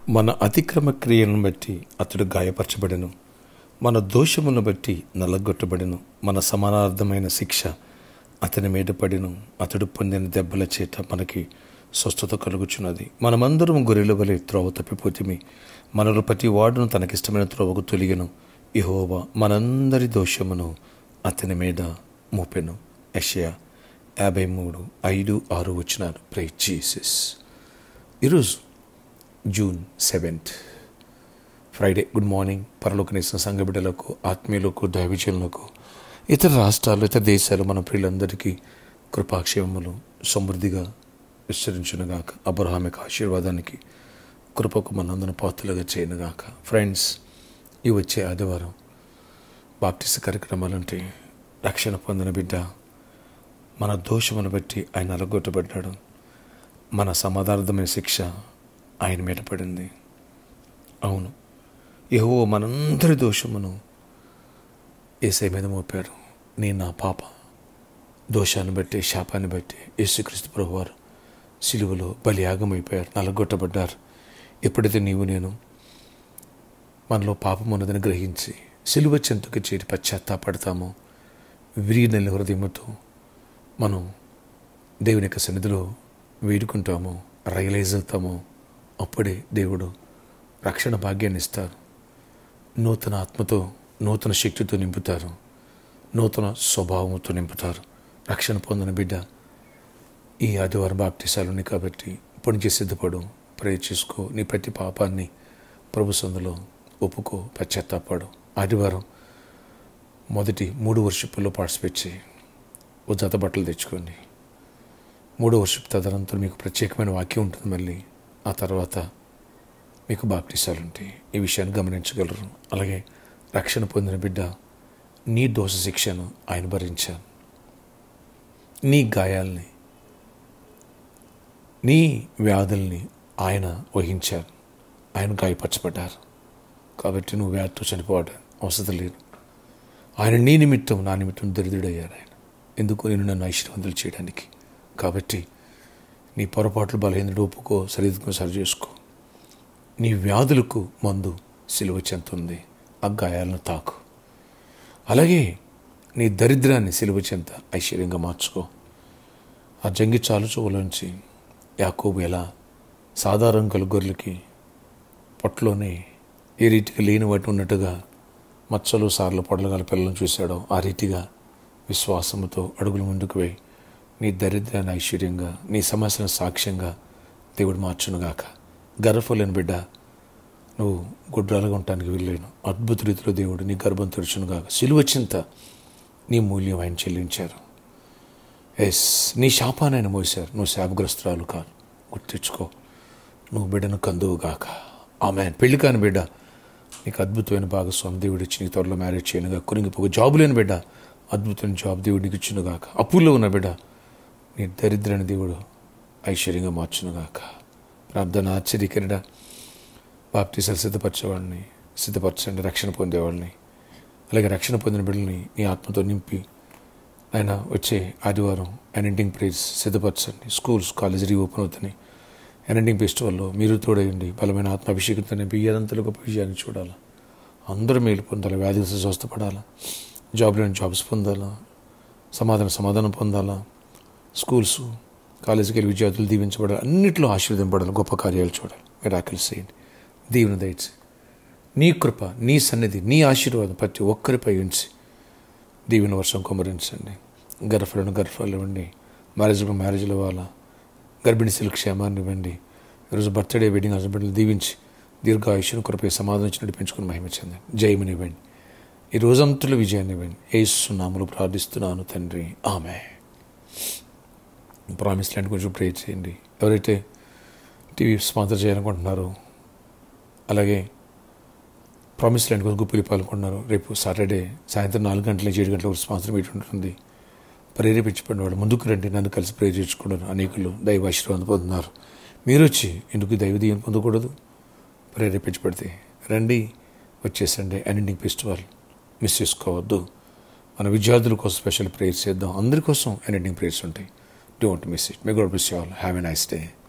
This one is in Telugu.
మన అతిక్రమ క్రియలను బట్టి అతడు గాయపరచబడెను మన దోషములను బట్టి నల్లగొట్టబడెను మన సమానార్థమైన శిక్ష అతని మీద పడిను అతడు పొందిన దెబ్బల చేత మనకి స్వస్థత కలుగుచున్నది మనమందరం గొర్రెల వలె త్రోవ తప్పిపోతిమి మనలో ప్రతి వాడును తనకిష్టమైన త్రోవకు తొలిగను ఇహోవా మనందరి దోషమును అతని మీద మోపెను యషయా యాభై మూడు ఐదు ఆరు వచ్చినారు ప్రై జీసస్ ఈరోజు June seventh Friday good morning పరలోకనేసిన సంఘ బిడ్డలకు ఆత్మీయులకు దైవజనులకు ఇతర రాష్ట్రాలు ఇతర దేశాలు మన ప్రియులందరికీ కృపాక్షేమములు సమృద్ధిగా విస్తరించునుగాక అబ్రహామిక ఆశీర్వాదానికి కృపకు మనందరం పాత్రలుగా చేయనుగాక ఫ్రెండ్స్ ఈ వచ్చే ఆదివారం బాప్టిస్ట్ కార్యక్రమాలంటే రక్షణ పొందిన బిడ్డ మన దోషమును బట్టి ఆయన అలగొట్టబడ్డాడు మన సమాధార్థమైన శిక్ష ఆయన మీద పడింది అవును యహో మనందరి దోషమును ఏసై మీద మోపాడు నేను నా పాప దోషాన్ని బట్టి శాపాన్ని బట్టి యేసుక్రీస్తు ప్రభు వారు సిలువలో బలియాగమైపోయారు నలగొట్టబడ్డారు ఎప్పుడైతే నీవు నేను మనలో పాపం ఉన్నదని గ్రహించి సిలువ చెంతకు చేరి పశ్చాత్తాపడతామో విరిగిన హృదయముతో మనం దేవుని యొక్క సన్నిధిలో వేడుకుంటామో రియలైజ్ అవుతామో అప్పుడే దేవుడు రక్షణ భాగ్యాన్ని ఇస్తారు నూతన ఆత్మతో నూతన శక్తితో నింపుతారు నూతన స్వభావంతో నింపుతారు రక్షణ పొందిన బిడ్డ ఈ ఆదివారం బాప్టిసాలు ఉన్నాయి కాబట్టి ఇప్పటి నుంచి సిద్ధపడు ప్రే చేసుకో నీ ప్రతి పాపాన్ని ప్రభు సందులో ఒప్పుకో పశ్చాత్తాపడు ఆదివారం మొదటి మూడు వర్షిప్పుల్లో పార్టిసిపేట్ చేయి ఓ జత బట్టలు తెచ్చుకోండి మూడో వర్షిప్ తదనంతరం మీకు ప్రత్యేకమైన వాక్యం ఉంటుంది మళ్ళీ ఆ తర్వాత మీకు బాప్టిసాలు ఉంటాయి ఈ విషయాన్ని గమనించగలరు అలాగే రక్షణ పొందిన బిడ్డ నీ దోష శిక్షను ఆయన భరించాను నీ గాయాల్ని నీ వ్యాధుల్ని ఆయన వహించారు ఆయన గాయపరచబడ్డారు కాబట్టి నువ్వు వ్యాధితో చనిపోవడం అవసరం లేదు ఆయన నీ నిమిత్తం నా నిమిత్తం దరిద్రుడయ్యారు ఆయన ఎందుకు నేను నన్ను ఐశ్వర్యవంతులు చేయడానికి కాబట్టి నీ పొరపాట్లు బలహీనడు ఒప్పుకో సరిదిద్దుకో సరి చేసుకో నీ వ్యాధులకు మందు సిలువ చెంతుంది ఆ గాయాలను తాకు అలాగే నీ దరిద్రాన్ని సిలువ చెంత ఐశ్వర్యంగా మార్చుకో ఆ జంగి చాలు చూలోంచి యాకోబు ఎలా సాధారణ గల గొర్రెలకి పొట్టలోనే ఏ రీతిగా లేని వాటి ఉన్నట్టుగా మచ్చలు సార్లు పొడలగల పిల్లలను చూశాడో ఆ రీతిగా విశ్వాసముతో అడుగులు ముందుకు వేయి నీ దరిద్రాన్ని ఐశ్వర్యంగా నీ సమస్యను సాక్ష్యంగా దేవుడు మార్చునుగాక గర్భలేని బిడ్డ నువ్వు గుడ్రాలుగా ఉండటానికి వెళ్ళలేను అద్భుత రీతిలో దేవుడు నీ గర్భం తెరుచునుగాక సిలువ చింత నీ మూల్యం ఆయన చెల్లించారు ఎస్ నీ శాపాన్ని ఆయన మోసారు నువ్వు శాపగ్రస్తురాలు కాదు గుర్తించుకో నువ్వు బిడ్డను కందువుగాక ఆమె పెళ్లి కాని బిడ్డ నీకు అద్భుతమైన భాగస్వామి దేవుడు ఇచ్చి నీకు త్వరలో మ్యారేజ్ చేయనుగా కొనిగిపోక జాబు లేని బిడ్డ అద్భుతమైన జాబ్ దేవుడు నీకు ఇచ్చునుగాక అప్పుల్లో ఉన్న బిడ్డ నీ దరిద్రాన్ని దేవుడు ఐశ్వర్యంగా మార్చునుగాక ప్రార్థన ఆశ్చర్యకరడ బాప్తీసాలు సిద్ధపరచేవాడిని సిద్ధపరచండి రక్షణ పొందేవాడిని అలాగే రక్షణ పొందిన బిడ్డల్ని నీ ఆత్మతో నింపి ఆయన వచ్చే ఆదివారం ఎనెండింగ్ ప్రైజ్ సిద్ధపరచండి స్కూల్స్ కాలేజ్ రీఓపెన్ అవుతున్నాయి ఎనెండింగ్ ఫెస్టివల్లో మీరు తోడయండి బలమైన ఆత్మాభిషేకంతో నింపి ఏదంతలో గొప్ప విజయాన్ని చూడాలా అందరూ మేలు పొందాలి వ్యాధి స్వస్థపడాలా జాబ్లో జాబ్స్ పొందాలా సమాధానం సమాధానం పొందాలా స్కూల్స్ కాలేజీకి వెళ్ళి విద్యార్థులు దీవించబడాలి అన్నింటిలో ఆశీర్వదింపడాలి గొప్ప కార్యాలు చూడాలి మిరాకిల్స్ చేయండి దీవెన దయచి నీ కృప నీ సన్నిధి నీ ఆశీర్వాదం ప్రతి ఒక్కరిపై ఉంచి దీవెన వర్షం కుమరించండి గర్భలను గర్భాలు ఇవ్వండి మ్యారేజ్లో మ్యారేజ్లు ఇవ్వాలా గర్భిణీ శిలు క్షేమాన్ని ఇవ్వండి ఈరోజు బర్త్డే వెడ్డింగ్ హస్బెండ్లు దీవించి దీర్ఘాయుష్ను కృపై సమాధానం ఇచ్చి నడిపించుకుని మహిమించండి జయమని ఇవ్వండి ఈ రోజంతుల విజయాన్ని ఇవ్వండి ఏసునాములు ప్రార్థిస్తున్నాను తండ్రి ఆమె ప్రామిస్ ల్యాండ్ గురించి ప్రే చేయండి ఎవరైతే టీవీ స్పాన్సర్ చేయాలనుకుంటున్నారో అలాగే ప్రామిస్ ల్యాండ్ కోసం గుప్పిలి పాల్గొన్నారు రేపు సాటర్డే సాయంత్రం నాలుగు గంటల నుంచి ఏడు గంటల వరకు స్పాన్సర్ మీట్ ఉంటుంది ప్రేరేపించబడిన వాళ్ళు ముందుకు రండి నన్ను కలిసి ప్రే చేసుకున్నారు అనేకులు దైవ ఆశీర్వాదం పొందుతున్నారు మీరు వచ్చి ఎందుకు దైవ దీవెన పొందకూడదు ప్రేరేపించబడితే రండి వచ్చేసండి ఎండింగ్ ఫెస్టివల్ మిస్ చేసుకోవద్దు మన విద్యార్థుల కోసం స్పెషల్ ప్రేయర్స్ చేద్దాం అందరి కోసం ఎండింగ్ ప్రేయర్స్ ఉంటాయి don't miss it may God miss you all have a nice day